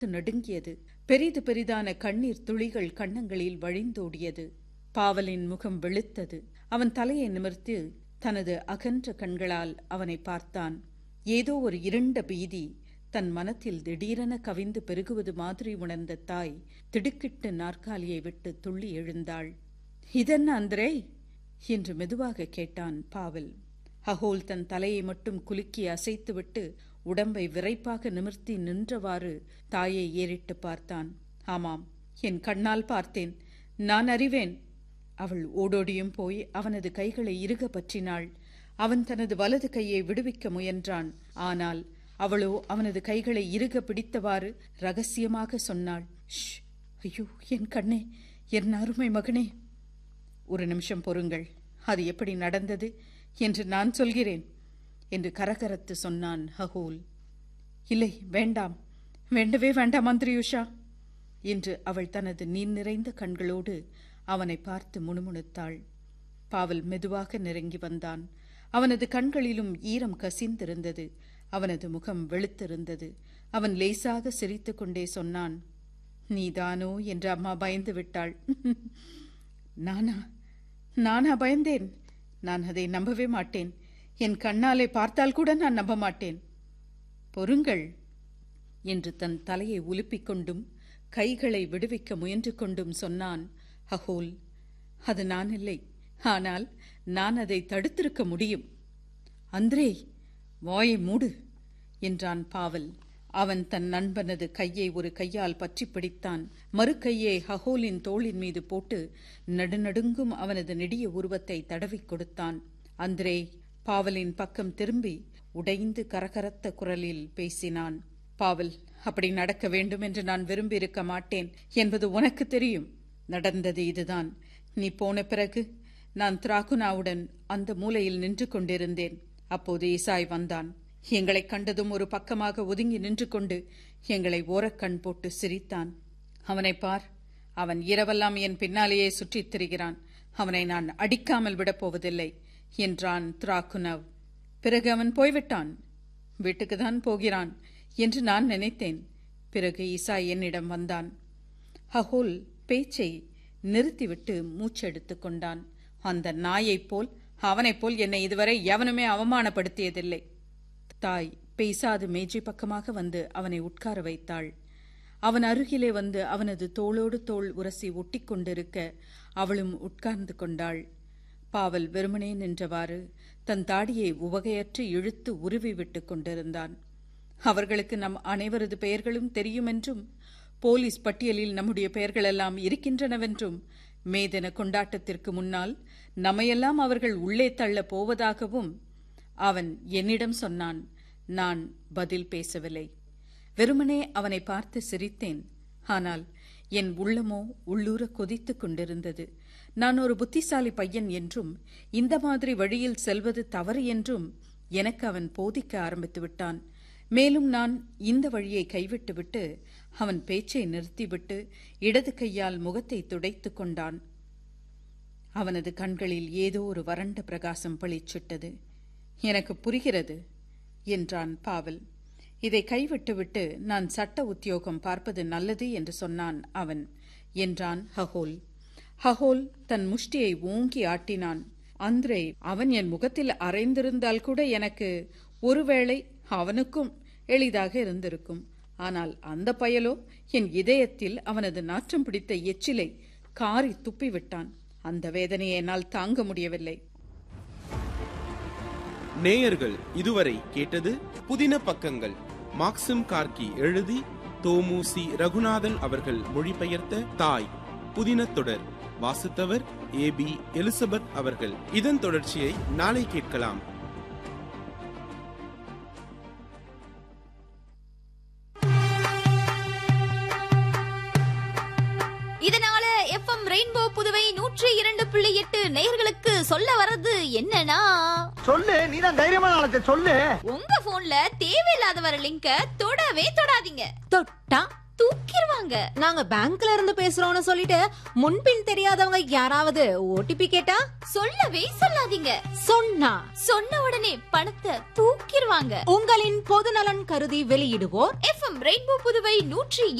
நடுங்கியது பெரிது பெரிதான கண்ணீர் துளிகள் கன்னங்களில் வழிந்தோடியது பாவலின் முகம் வெளுத்தது அவன் தலையை நிமிர்த்து தனது அகன்ற கண்களால் அவனை பார்த்தான் ஏதோ ஒரு இருண்ட பீதி தன் மனத்தில் திடீரென கவிந்து பெருகுவது மாதிரி உணர்ந்த தாய் திடுக்கிட்டு நாற்காலியை விட்டு துள்ளி எழுந்தாள் இதென்ன அந்திரே என்று மெதுவாக கேட்டான் பாவல் அகோல் தன் தலையை மட்டும் குலுக்கி அசைத்துவிட்டு உடம்பை விரைப்பாக நிமிர்த்தி நின்றவாறு தாயை ஏறிட்டு பார்த்தான் ஆமாம் என் கண்ணால் பார்த்தேன் நான் அறிவேன் அவள் ஓடோடியும் போய் அவனது கைகளை இறுக பற்றினாள் அவன் தனது வலது கையை விடுவிக்க முயன்றான் ஆனால் அவளோ அவனது கைகளை இறுக பிடித்தவாறு ரகசியமாக சொன்னாள் ஷ் ஐயோ என் கண்ணே என் அருமை மகனே ஒரு நிமிஷம் பொறுங்கள் அது எப்படி நடந்தது என்று நான் சொல்கிறேன் என்று கரகரத்து சொன்னான் ஹகோல் இல்லை வேண்டாம் வேண்டவே வேண்டாம் மந்திரியுஷா என்று அவள் தனது நீர் நிறைந்த கண்களோடு அவனை பார்த்து முணுமுணுத்தாள் பாவல் மெதுவாக நெருங்கி வந்தான் அவனது கண்களிலும் ஈரம் கசிந்திருந்தது அவனது முகம் வெளுத்திருந்தது அவன் லேசாக சிரித்துக் கொண்டே சொன்னான் நீதானோ என்று அம்மா பயந்து விட்டாள் நானா நானா பயந்தேன் நான் அதை நம்பவே மாட்டேன் என் கண்ணாலே பார்த்தால் கூட நான் நம்ப மாட்டேன் பொறுங்கள் என்று தன் தலையை உலுப்பிக் கொண்டும் கைகளை விடுவிக்க முயன்று கொண்டும் சொன்னான் அகோல் அது நான் இல்லை ஆனால் நான் அதை தடுத்திருக்க முடியும் அந்திரே வாயை மூடு என்றான் பாவல் அவன் தன் நண்பனது கையை ஒரு கையால் பற்றி பிடித்தான் மறு கையை ஹகோலின் தோளின் மீது போட்டு நடுநடுங்கும் அவனது நெடிய உருவத்தை தடவிக் கொடுத்தான் அந்திரே பாவலின் பக்கம் திரும்பி உடைந்து கரகரத்த குரலில் பேசினான் பாவல் அப்படி நடக்க வேண்டும் என்று நான் விரும்பியிருக்க மாட்டேன் என்பது உனக்கு தெரியும் நடந்தது இதுதான் நீ போன பிறகு நான் திராகுனாவுடன் அந்த மூலையில் நின்று கொண்டிருந்தேன் அப்போது இசாய் வந்தான் எங்களைக் கண்டதும் ஒரு பக்கமாக ஒதுங்கி நின்று கொண்டு எங்களை ஓரக்கண் போட்டு சிரித்தான் அவனை பார் அவன் இரவெல்லாம் என் பின்னாலேயே சுற்றித் திரிகிறான் அவனை நான் அடிக்காமல் விடப்போவதில்லை என்றான் திராகுனவ் பிறகு அவன் போய்விட்டான் வீட்டுக்குதான் போகிறான் என்று நான் நினைத்தேன் பிறகு இசா என்னிடம் வந்தான் ஹஹோல் பேச்சை நிறுத்திவிட்டு மூச்செடுத்துக் கொண்டான் அந்த நாயைப் போல் அவனைப் போல் என்னை இதுவரை எவனுமே அவமானப்படுத்தியதில்லை தாய் பேசாது மேஜை பக்கமாக வந்து அவனை உட்கார வைத்தாள் அவன் அருகிலே வந்து அவனது தோளோடு தோள் உரசி ஒட்டிக் கொண்டிருக்க அவளும் உட்கார்ந்து கொண்டாள் பாவல் வெறுமனே நின்றவாறு தன் தாடியை உவகையற்று இழுத்து உருவி விட்டுக் கொண்டிருந்தான் அவர்களுக்கு நம் அனைவரது பெயர்களும் தெரியுமென்றும் போலீஸ் பட்டியலில் நம்முடைய பெயர்களெல்லாம் இருக்கின்றனவென்றும் மேதன கொண்டாட்டத்திற்கு முன்னால் நம்மையெல்லாம் அவர்கள் உள்ளே தள்ளப் போவதாகவும் அவன் என்னிடம் சொன்னான் நான் பதில் பேசவில்லை வெறுமனே அவனை பார்த்து சிரித்தேன் ஆனால் என் உள்ளமோ உள்ளூர கொதித்துக் கொண்டிருந்தது நான் ஒரு புத்திசாலி பையன் என்றும் இந்த மாதிரி வழியில் செல்வது தவறு என்றும் எனக்கு அவன் போதிக்க ஆரம்பித்து விட்டான் மேலும் நான் இந்த வழியை கைவிட்டுவிட்டு அவன் பேச்சை நிறுத்திவிட்டு இடது கையால் முகத்தை துடைத்துக் கொண்டான் அவனது கண்களில் ஏதோ ஒரு வறண்ட பிரகாசம் பளிச்சிட்டது எனக்கு புரிகிறது என்றான் பாவல் இதை கைவிட்டுவிட்டு நான் சட்ட உத்தியோகம் பார்ப்பது நல்லது என்று சொன்னான் அவன் என்றான் ஹகோல் ஹகோல் தன் முஷ்டியை ஓங்கி ஆட்டினான் அந்திரே அவன் என் முகத்தில் அரைந்திருந்தால் கூட எனக்கு ஒருவேளை அவனுக்கும் எளிதாக இருந்திருக்கும் ஆனால் அந்த பயலோ என் இதயத்தில் அவனது நாற்றம் பிடித்த எச்சிலை காரி துப்பிவிட்டான் அந்த வேதனையை என்னால் தாங்க முடியவில்லை நேயர்கள் இதுவரை கேட்டது புதின பக்கங்கள் மாக்சிம் கார்கி எழுதி தோமு சி ரகுநாதன் அவர்கள் மொழிபெயர்த்த தாய் புதின தொடர் வாசித்தவர் ஏ பி எலிசபெத் அவர்கள் இதன் தொடர்ச்சியை நாளை கேட்கலாம் இதனால எஃப்எம் ரெயின்போ புதுவை நூற்றி இரண்டு புள்ளி எட்டு நேயர்களுக்கு சொல்ல வர்றது என்னன்னா சொல்லு நீதான் தைரியமான ஆளத்தை சொல்லு உங்க போன்ல தேவையில்லாத வர லிங்க தொடவே தொடாதீங்க தொட்டா தூக்கிடுவாங்க தூக்கிடுவாங்க நாங்க பேங்க்ல இருந்து பேசுறோம்னு சொல்லிட்டு முன்பின் தெரியாதவங்க யாராவது ஓடிபி கேட்டா சொல்லவே சொல்லாதீங்க சொன்னா சொன்ன உடனே பணத்தை தூக்கிடுவாங்க உங்களின் பொதுநலன் கருதி வெளியிடுவோர் எஃப்எம் ரெயின்போ புதுவை நூற்றி